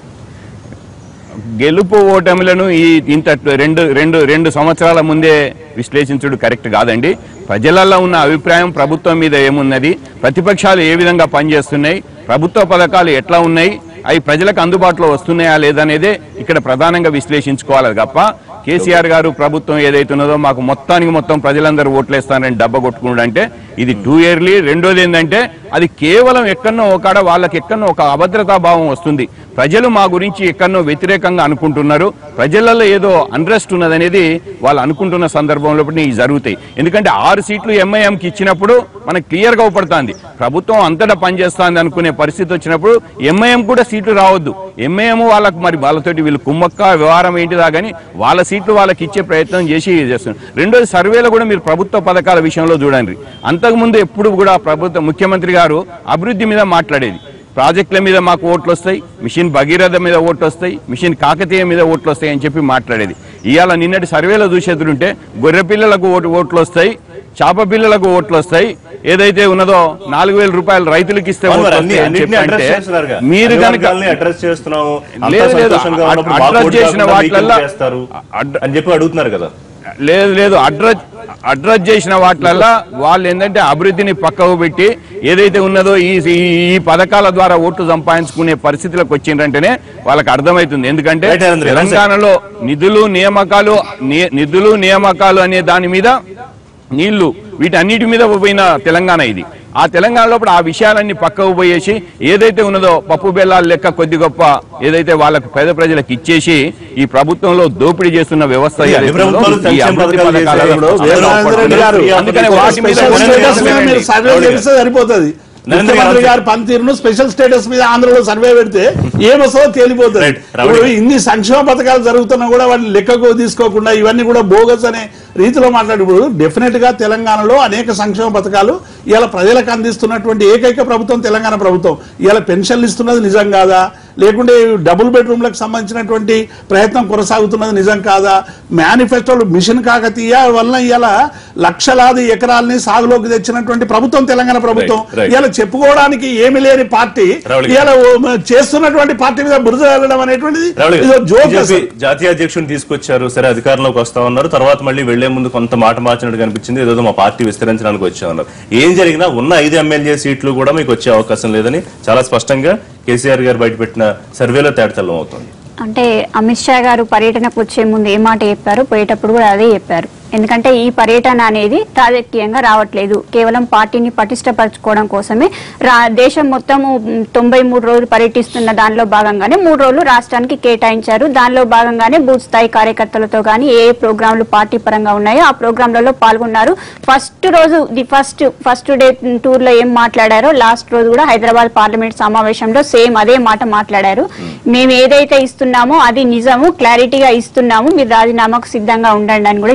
[SPEAKER 4] గెలుపు ఓటమిలను ఈ ఇంత రెండు రెండు రెండు సంవత్సరాల ముందే విశ్లేషించుడు కరెక్ట్ కాదండి ప్రజలలో ఉన్న అభిప్రాయం ప్రభుత్వం మీద ఏమున్నది ప్రతిపక్షాలు ఏ విధంగా పనిచేస్తున్నాయి ప్రభుత్వ పథకాలు ఎట్లా ఉన్నాయి అవి ప్రజలకు అందుబాటులో వస్తున్నాయా లేదనేదే ఇక్కడ ప్రధానంగా విశ్లేషించుకోవాలి తప్ప కేసీఆర్ గారు ప్రభుత్వం ఏదైతే ఉన్నదో మాకు మొత్తానికి మొత్తం ప్రజలందరూ ఓట్లేస్తారని డబ్బ కొట్టుకున్నాడు అంటే ఇది టూ ఇయర్లీ రెండోది ఏంటంటే అది కేవలం ఎక్కడనో ఒకడ వాళ్ళకి ఎక్కడనో ఒక అభద్రతా భావం వస్తుంది ప్రజలు మా గురించి ఎక్కడనో వ్యతిరేకంగా అనుకుంటున్నారు ప్రజలలో ఏదో అన్రెస్ట్ ఉన్నదనేది వాళ్ళు అనుకుంటున్న సందర్భంలో ఇవి జరుగుతాయి ఎందుకంటే ఆరు సీట్లు ఎంఐఎంకి ఇచ్చినప్పుడు మనకు క్లియర్గా అవపడుతుంది ప్రభుత్వం అంతటా పనిచేస్తుంది అనుకునే పరిస్థితి వచ్చినప్పుడు ఎంఐఎం కూడా సీట్లు రావద్దు ఎంఐఎం వాళ్ళకు మరి వాళ్ళతోటి వీళ్ళు కుమ్మక్క వ్యవహారం ఏంటిదా కానీ వాళ్ళ సీట్లు వాళ్ళకి ఇచ్చే ప్రయత్నం చేసి చేస్తున్నారు రెండోది సర్వేలో కూడా మీరు ప్రభుత్వ పథకాల విషయంలో చూడండి అంతకుముందు ఎప్పుడు కూడా ప్రభుత్వ ముఖ్యమంత్రి గారు అభివృద్ధి మీద మాట్లాడేది ప్రాజెక్టుల మీద మాకు ఓట్లు వస్తాయి మిషన్ భగీరథ మీద ఓట్లు వస్తాయి మిషన్ కాకతీయ మీద ఓట్లు వస్తాయి అని చెప్పి మాట్లాడేది ఇవాళ నిన్నటి సర్వేలో చూసేదుంటే గొర్రె పిల్లలకు ఓటు ఓట్లు వస్తాయి చేప పిల్లలకు ఓట్లు వస్తాయి ఏదైతే ఉన్నదో నాలుగు వేల రూపాయలు రైతులకు ఇస్తే
[SPEAKER 1] అవును
[SPEAKER 4] ఓట్లు
[SPEAKER 1] మరి అన్ని
[SPEAKER 4] వస్తాయి అని
[SPEAKER 1] అన్నింటినీ
[SPEAKER 4] చెప్పి
[SPEAKER 1] అడ్రస్
[SPEAKER 4] అంటే
[SPEAKER 1] చేస్తున్నారుగా.
[SPEAKER 4] మీరు
[SPEAKER 1] అన్ని
[SPEAKER 4] కనుక
[SPEAKER 1] వర్గాల్ని అడ్రస్ చేస్తున్నాము అంతా
[SPEAKER 4] లేదు, లేదు.
[SPEAKER 1] సంతోషంగా
[SPEAKER 4] అడ్-
[SPEAKER 1] ఉన్నప్పుడు మాకు
[SPEAKER 4] అడ్రస్
[SPEAKER 1] ఓటు
[SPEAKER 4] చేసిన
[SPEAKER 1] కాకుండా మీకు
[SPEAKER 4] వాటిలల్లా-
[SPEAKER 1] ఎందుకు వేస్తారు
[SPEAKER 4] అడ్-
[SPEAKER 1] అని చెప్పి అడుగుతున్నారు కదా
[SPEAKER 4] లేదు లేదు అడ్రస్ అడ్రస్ చేసిన వాటిలల్లా వాళ్ళు ఏంటంటే అభివృద్ధిని పక్కకు పెట్టి ఏదైతే ఉన్నదో ఈ ఈ- ఈ పథకాల ద్వారా ఓట్లు సంపాదించుకునే పరిస్థితులకు వచ్చిందంటేనే వాళ్ళకి అర్థమవుతుంది ఎందుకంటే
[SPEAKER 1] Right, Arendra.
[SPEAKER 4] తెలంగాణలో నిధులు నియామకాలు ని- నిధులు నియామకాలు అనే దాని మీద నీళ్లు వీటన్నిటి మీద పోయిన తెలంగాణ ఇది ఆ తెలంగాణ లోపల ఆ విషయాలన్నీ పక్కకు పోయేసి ఏదైతే ఉన్నదో పప్పు బెల్లాల లెక్క కొద్ది గొప్ప ఏదైతే వాళ్ళకు పేద ప్రజలకు ఇచ్చేసి ఈ ప్రభుత్వంలో దోపిడీ చేస్తున్న వ్యవస్థ
[SPEAKER 1] అన్ని
[SPEAKER 4] ఏదైతే ఉన్నదో,
[SPEAKER 1] ప్రభుత్వాలు
[SPEAKER 4] ఈ
[SPEAKER 1] సంక్షేమ
[SPEAKER 4] అభివృద్ధి
[SPEAKER 1] పథకాలు
[SPEAKER 4] పథకాలలో
[SPEAKER 1] చేశాయి.
[SPEAKER 4] అందరూ
[SPEAKER 2] వీరనారాయణ రెడ్డి గారు,
[SPEAKER 4] పడుతున్నారు. అందుకనే వాటి మీద
[SPEAKER 1] స్పెషల్
[SPEAKER 2] స్పెషల్
[SPEAKER 1] స్టేటస్
[SPEAKER 2] స్టేటస్ మీద
[SPEAKER 1] మీద
[SPEAKER 2] మీరు సర్వే
[SPEAKER 1] రావుడి
[SPEAKER 2] చేస్తే సరిపోతుంది
[SPEAKER 1] నరేంద్ర
[SPEAKER 2] ముఖ్యమంత్రి
[SPEAKER 1] గారు
[SPEAKER 2] గారి పనితీరును స్పెషల్ స్టేటస్ మీద ఆంధ్రలో సర్వే పెడితే ఏమొస్తుందో తేలిపోతుంది
[SPEAKER 1] Right. రావుడి
[SPEAKER 2] ఇప్పుడు ఇన్ని సంక్షేమ పథకాలు జరుగుతున్నా కూడా వాటిని లెక్కకు తీసుకోకుండా ఇవన్నీ కూడా బోగస్ అనే రీతిలో మాట్లాడినప్పుడు డెఫినెట్ గా తెలంగాణలో అనేక సంక్షేమ పథకాలు ఇవాళ ప్రజలకు అందిస్తున్నటువంటి ఏకైక ప్రభుత్వం తెలంగాణ ప్రభుత్వం ఇవాళ పెన్షన్లు ఇస్తున్నది నిజం కాదా లేకుంటే డబుల్ బెడ్రూమ్లకు సంబంధించినటువంటి ప్రయత్నం కొనసాగుతున్నది నిజం కాదా మేనిఫెస్టోలు మిషన్ కాకతీయ వలన ఇవాళ లక్షలాది ఎకరాలని సాగులోకి తెచ్చినటువంటి ప్రభుత్వం తెలంగాణ ప్రభుత్వం
[SPEAKER 1] Right, right.
[SPEAKER 2] ఇవాళ చెప్పుకోవడానికి ఏమి లేని పార్టీ
[SPEAKER 1] రావుల్ గారు.
[SPEAKER 2] ఇవాళ ఓ- చేస్తున్నటువంటి పార్టీ మీద బురద వెళ్ళడం అనేటువంటిది
[SPEAKER 1] రావుల్ గారు,
[SPEAKER 2] ఇదో జోక్
[SPEAKER 1] BJP
[SPEAKER 2] అసలు.
[SPEAKER 1] జాతీయ అధ్యక్షుని తీసుకొచ్చారు సరే అధికారంలోకి వస్తా ఉన్నారు తర్వాత మళ్ళీ వెళ్లే ముందు కొంత మాట మార్చినట్టు కనిపించింది ఏదో మా పార్టీ విస్తరించడానికి వచ్చామన్నారు ఏం జరిగినా ఉన్న ఐదు ఎమ్మెల్యే సీట్లు కూడా మీకు వచ్చే అవకాశం లేదని చాలా స్పష్టంగా కేసీఆర్ గారు బయటపెట్టిన సర్వేలో తేటతెల్లం అవుతుంది
[SPEAKER 5] అంటే అమిత్ షా గారు పర్యటనకు వచ్చే ముందు ఏ మాట చెప్పారు పోయేటప్పుడు కూడా అదే చెప్పారు ఎందుకంటే ఈ పర్యటన అనేది రాజకీయంగా రావట్లేదు కేవలం పార్టీని పటిష్టపరచుకోవడం కోసమే రా దేశం మొత్తము మ్, తొంభై మూడు రోజులు పర్యటిస్తున్న దానిలో భాగంగానే మూడు రోజులు రాష్ట్రానికి కేటాయించారు దానిలో భాగంగానే బూత్ స్థాయి కార్యకర్తలతో కానీ ఏ ఏ ప్రోగ్రాంలు పార్టీ పరంగా ఉన్నాయో ఆ ప్రోగ్రాంలలో పాల్గొన్నారు ఫస్ట్ రోజు the first first day tour లో ఏం మాట్లాడారో లాస్ట్ రోజు కూడా హైదరాబాద్ పార్లమెంట్ సమావేశంలో సేమ్ అదే మాట మాట్లాడారు మేము ఏదైతే ఇస్తున్నామో అది నిజము క్లారిటీగా ఇస్తున్నాము మీరు రాజీనామాకు సిద్ధంగా ఉండండి అని కూడా చెప్పారు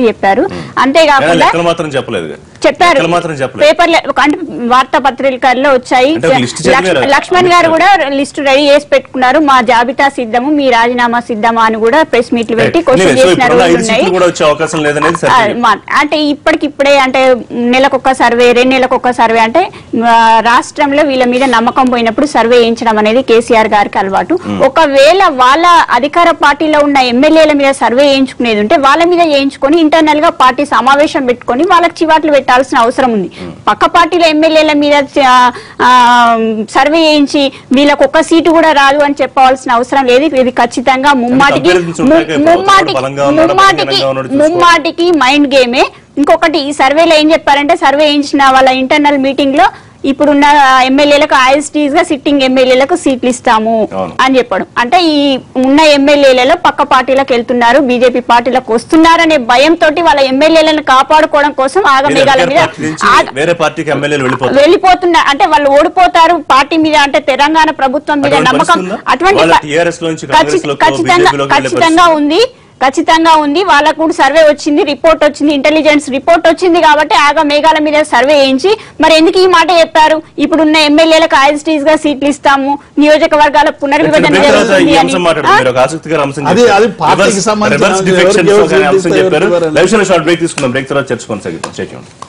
[SPEAKER 5] అంతేకాకుండా
[SPEAKER 1] లెక్కలు మాత్రం చెప్పలేదు
[SPEAKER 5] చెప్పారు
[SPEAKER 1] లెక్కలు మాత్రం చెప్పలేదు
[SPEAKER 5] పేపర్ అంటే వార్తా పత్రికల్లో వచ్చాయి
[SPEAKER 1] అంటే ఒక లిస్ట్ చదివారా?
[SPEAKER 5] లక్ష్మ- లక్ష్మణ్ గారు కూడా లిస్ట్ రెడీ చేసి పెట్టుకున్నారు మా జాబితా సిద్ధము మీ రాజీనామా సిద్ధమా అని కూడా ప్రెస్ మీట్లు పెట్టి
[SPEAKER 1] Anyway,
[SPEAKER 5] క్వశ్చన్
[SPEAKER 1] so
[SPEAKER 5] చేసిన
[SPEAKER 1] ఇప్పుడున్న
[SPEAKER 5] రోజులు
[SPEAKER 1] ఐదు
[SPEAKER 5] ఉన్నాయి
[SPEAKER 1] సీట్లు కూడా వచ్చే అవకాశం లేదనేది
[SPEAKER 5] ఆ,
[SPEAKER 1] సరే
[SPEAKER 5] మా- అంటే ఇప్పటికిప్పుడే అంటే నెలకొక సర్వే రెండు నెలకొక సర్వే అంటే ఆ, రాష్ట్రంలో వీళ్ళ మీద నమ్మకం పోయినప్పుడు సర్వే చేయించడం అనేది కేసీఆర్ గారికి అలవాటు ఒకవేళ వాళ్ళ అధికార పార్టీలో ఉన్న ఎమ్మెల్యేల మీద సర్వే చేయించుకునేది ఉంటే వాళ్ళ మీద చేయించుకొని ఇంటర్నల్ గా పార్టీ సమావేశం పెట్టుకొని వాళ్ళకి చివాట్లు పెట్టాల్సిన అవసరం ఉంది పక్క పార్టీల ఎమ్మెల్యేల మీద ఆ, ఆ, సర్వే చేయించి వీళ్ళకి ఒక్క సీటు కూడా రాదు అని చెప్పవలసిన అవసరం లేదు ఇది ఖచ్చితంగా ముమ్మాటికి
[SPEAKER 1] comparisons ఉంటాయి కదా,
[SPEAKER 5] ము-
[SPEAKER 1] ఇప్పుడు
[SPEAKER 5] ముమ్మాటికి
[SPEAKER 1] బలంగా ఉన్నాడా,
[SPEAKER 5] ముమ్మాటికి
[SPEAKER 1] బలహీనంగా ఉన్నాడా చూసుకోవాలి.
[SPEAKER 5] ముమ్మాటికి మైండ్ గేమే ఇంకొకటి ఈ సర్వేలో ఏం చెప్పారంటే సర్వే చేయించిన వాళ్ళ ఇంటర్నల్ మీటింగ్ లో ఇప్పుడున్న ఎమ్మెల్యేలకు ఐఎస్టీస్ గా సిట్టింగ్ ఎమ్మెల్యేలకు సీట్లు ఇస్తాము
[SPEAKER 1] అవును.
[SPEAKER 5] అని చెప్పడం అంటే ఈ ఉన్న ఎమ్మెల్యేలలో పక్క పార్టీలకు వెళ్తున్నారు బీజేపీ పార్టీలకు వస్తున్నారు అనే భయంతో వాళ్ళ ఎమ్మెల్యేలను కాపాడుకోవడం కోసం ఆగమేఘాల మీద
[SPEAKER 1] పార్టీ నుంచి
[SPEAKER 5] ఆగ-
[SPEAKER 1] వేరే పార్టీకి ఎమ్మెల్యేలు వెళ్ళిపోతారు
[SPEAKER 5] వెళ్ళిపోతున్నారు అంటే వాళ్ళు ఓడిపోతారు పార్టీ మీద అంటే తెలంగాణ ప్రభుత్వం మీద
[SPEAKER 1] అటువంటి
[SPEAKER 5] నమ్మకం
[SPEAKER 1] పరిస్థితి ఉందా?
[SPEAKER 5] అటువంటి
[SPEAKER 1] వాళ్ళ
[SPEAKER 5] ప-
[SPEAKER 1] TRS లోంచి
[SPEAKER 5] ఖచ్చి-
[SPEAKER 1] కాంగ్రెస్ లోకి,
[SPEAKER 5] ఖచ్చితంగా
[SPEAKER 1] BJP లోకి వెళ్ళే
[SPEAKER 5] ఖచ్చితంగా ఉంది ఖచ్చితంగా ఉంది వాళ్ళకు కూడా సర్వే వచ్చింది రిపోర్ట్ వచ్చింది ఇంటెలిజెన్స్ రిపోర్ట్ వచ్చింది కాబట్టి ఆగా మేఘాల మీద సర్వే చేయించి మరి ఎందుకు ఈ మాట చెప్పారు ఇప్పుడున్న ఎమ్మెల్యేలకు ఐఎస్టీస్ గా సీట్లు ఇస్తాము నియోజకవర్గాల పునర్విభజన
[SPEAKER 1] బ్రేక్ తర్వాత ఈ
[SPEAKER 5] జరుగుతుంది అని
[SPEAKER 1] అంశం మాట్లాడుతుంది మీరు ఒక ఆసక్తికర అంశం
[SPEAKER 2] అది-
[SPEAKER 1] చెప్పారు.
[SPEAKER 2] అది పార్టీకి
[SPEAKER 1] Reverse-
[SPEAKER 2] సంబంధించిన
[SPEAKER 1] reverse
[SPEAKER 2] ఎవరికి
[SPEAKER 1] defections
[SPEAKER 2] ఎవరు
[SPEAKER 1] అనే అంశం
[SPEAKER 2] చూపిస్తే
[SPEAKER 1] చెప్పారు
[SPEAKER 2] ఎవరు
[SPEAKER 1] లైవ్ షార్ట్ బ్రేక్ తీసుకుందాం బ్రేక్ తర్వాత చర్చ కొనసాగిద్దాం చేయండి